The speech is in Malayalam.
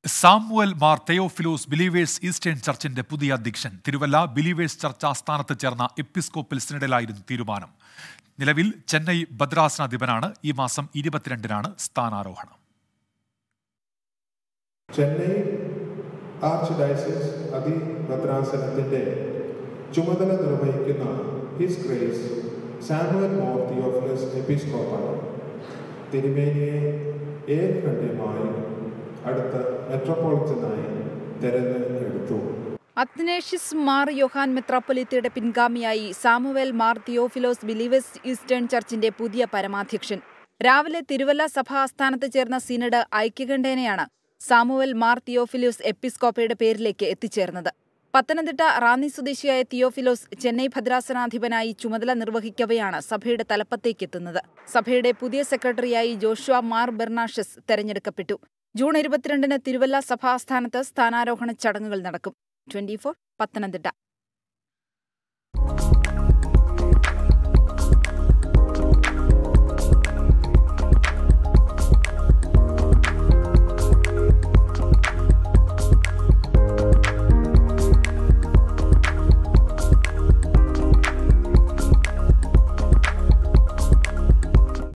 Samuel Mar Theophilos believers eastern ചർച്ചിന്റെ പുതിയ അധ്യക്ഷൻ തിരുവല്ല ബിലീവേഴ്സ് ചർച്ച് ആസ്ഥാനത്ത് ചേർന്ന എപ്പിസ്കോപ്പൽ സിനഡിലായിരുന്നു തീരുമാനം നിലവിൽ ചെന്നൈ ഭദ്രാസനാധിപനാണ് ഈ മാസം ഇരുപത്തിരണ്ടിനാണ് സ്ഥാനാരോഹണം ചെന്നൈ ആർച്ച് ഡയസിസ് അതിഭദ്രാസനത്തിൻ്റെ ചുമതല നിർവഹിക്കുന്ന his grace Samuel Mor Theophilus എപ്പിസ്കോപ്പാണ് തിരുമേനിയെ ഏകകണ്ഠ്യമായി അടുത്ത മെട്രോപൊളിറ്റനായി തെരഞ്ഞെടുത്തു അത്നേഷ്യസ് മാർ യോഹാൻ മെത്രാപ്പൊലിത്തയുടെ പിൻഗാമിയായി സാമുവേൽ മാർ തിയോഫിലോസ് ബിലീവേഴ്സ് ഈസ്റ്റേൺ ചർച്ചിന്റെ പുതിയ പരമാധ്യക്ഷൻ രാവിലെ തിരുവല്ല സഭാ ആസ്ഥാനത്ത് ചേർന്ന സിനഡ് ഐക്യകണ്ഠേനയാണ് സാമുവൽ മാർ തിയോഫിലോസ് എപ്പിസ്കോപ്പയുടെ പേരിലേക്ക് എത്തിച്ചേർന്നത് പത്തനംതിട്ട റാന്നി സ്വദേശിയായ തിയോഫിലോസ് ചെന്നൈ ഭദ്രാസനാധിപനായി ചുമതല നിർവഹിക്കവെയാണ് സഭയുടെ തലപ്പത്തേക്കെത്തുന്നത് സഭയുടെ പുതിയ സെക്രട്ടറിയായി ജോഷുവ മാർ ബെർണാഷസ് തെരഞ്ഞെടുക്കപ്പെട്ടു ജൂൺ ഇരുപത്തിരണ്ടിന് തിരുവല്ല സഭാസ്ഥാനത്ത് സ്ഥാനാരോഹണ ചടങ്ങുകൾ നടക്കും ട്വന്റി പത്തനംതിട്ട